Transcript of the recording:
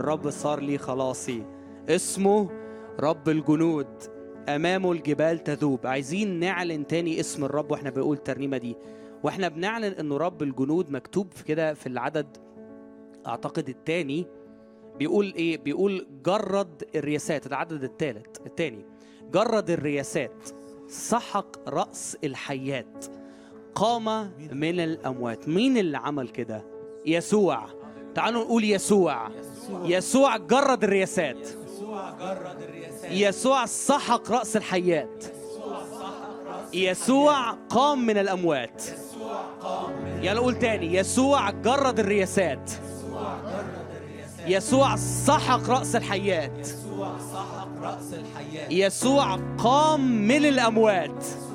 الرب صار لي خلاصي اسمه رب الجنود امامه الجبال تذوب عايزين نعلن تاني اسم الرب واحنا بنقول الترنيمه دي واحنا بنعلن انه رب الجنود مكتوب في كده في العدد اعتقد الثاني بيقول ايه بيقول جرد الرياسات العدد الثالث الثاني جرد الرياسات سحق راس الحيات قام من الاموات مين اللي عمل كده يسوع تعالوا نقول يسوع يسوع جرد الرياسات يسوع سحق راس الحيات يسوع قام من الاموات يلا قول تاني يسوع جرد الرياسات يسوع سحق راس الحيات يسوع قام من الاموات